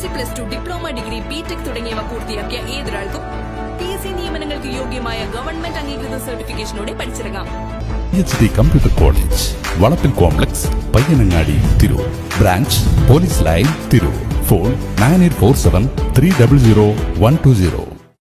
C plus two diploma degree BTech തുടങ്ങിയവ പൂർത്തിയാക്കിയ ഏതൊരാൾക്കും പി എസ് സി നിയമനങ്ങൾക്ക് യോഗ്യമായ ഗവൺമെന്റ് അംഗീകൃത സർട്ടിഫിക്കേഷനോടെ പഠിച്ചിറങ്ങാം H D computer college Valappil complex Payyanangadi Tirur branch police line Tirur phone nine eight four seven three double zero one two zero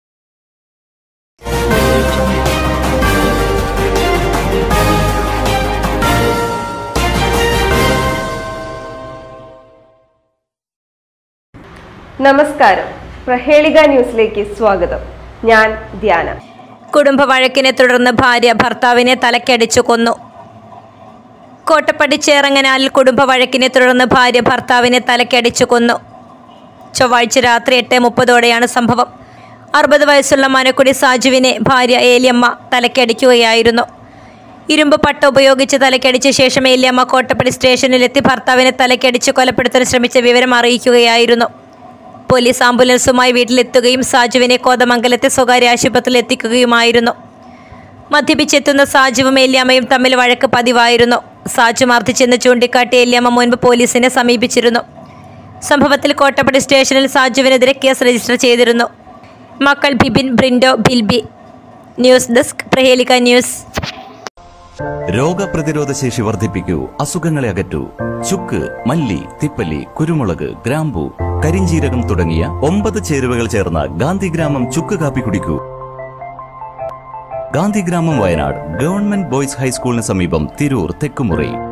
നമസ്കാരം പ്രഹേളിക ന്യൂസിലേക്ക് സ്വാഗതം ഞാൻ ധ്യാന കുടുംബ വഴക്കിനെ തുടർന്ന് ഭാര്യ ഭർത്താവിനെ തലക്കടിച്ചു കൊന്നു കോട്ടപ്പടി ചേറങ്ങനാലിൽ കുടുംബ വഴക്കിനെ തുടർന്ന് ഭാര്യ ഭർത്താവിനെ തലക്കടിച്ചു കൊന്നു ചൊവ്വാഴ്ച രാത്രി എട്ട് മുപ്പതോടെയാണ് സംഭവം അറുപത് വയസ്സുള്ള മനക്കുടി സാജുവിനെ ഭാര്യ ഏലിയമ്മ തലക്കടിക്കുകയായിരുന്നു ഇരുമ്പ് പട്ട ഉപയോഗിച്ച് തലക്കടിച്ച ശേഷം ഏലിയമ്മ കോട്ടപ്പടി സ്റ്റേഷനിലെത്തി ഭർത്താവിനെ തലക്കടിച്ച് കൊലപ്പെടുത്താൻ ശ്രമിച്ച വിവരം അറിയിക്കുകയായിരുന്നു പോലീസ് ആംബുലൻസുമായി വീട്ടിലെത്തുകയും സാജുവിനെ കോതമംഗലത്തെ സ്വകാര്യ ആശുപത്രിയിൽ എത്തിക്കുകയുമായിരുന്നു മദ്യപിച്ചെത്തുന്ന സാജുവും ഏല്യാമ്മയും തമ്മിൽ വഴക്ക് പതിവായിരുന്നു സാജു മർദ്ദിച്ചെന്ന് ചൂണ്ടിക്കാട്ടി ഏല്യാമ്മ മുൻപ് പോലീസിനെ സമീപിച്ചിരുന്നു സംഭവത്തിൽ കോട്ടപ്പടി സ്റ്റേഷനിൽ സാജുവിനെതിരെ കേസ് രജിസ്റ്റർ ചെയ്തിരുന്നു മക്കൾ Bibin Brindo Bilbi news desk Prahelika news രോഗപ്രതിരോധ ശേഷി വർദ്ധിപ്പിക്കൂ അസുഖങ്ങളെ അകറ്റൂ ചുക്ക് മല്ലി തിപ്പല്ലി കുരുമുളക് ഗ്രാമ്പു കരിഞ്ചീരകം തുടങ്ങിയ ഒമ്പത് ചേരുവകൾ ചേർന്ന ഗാന്ധിഗ്രാമം ചുക്ക് കാപ്പി കുടിക്കൂ ഗാന്ധിഗ്രാമം വയനാട് ഗവൺമെന്റ് ബോയ്സ് ഹൈസ്കൂളിന് സമീപം തിരൂർ തെക്കുമുറി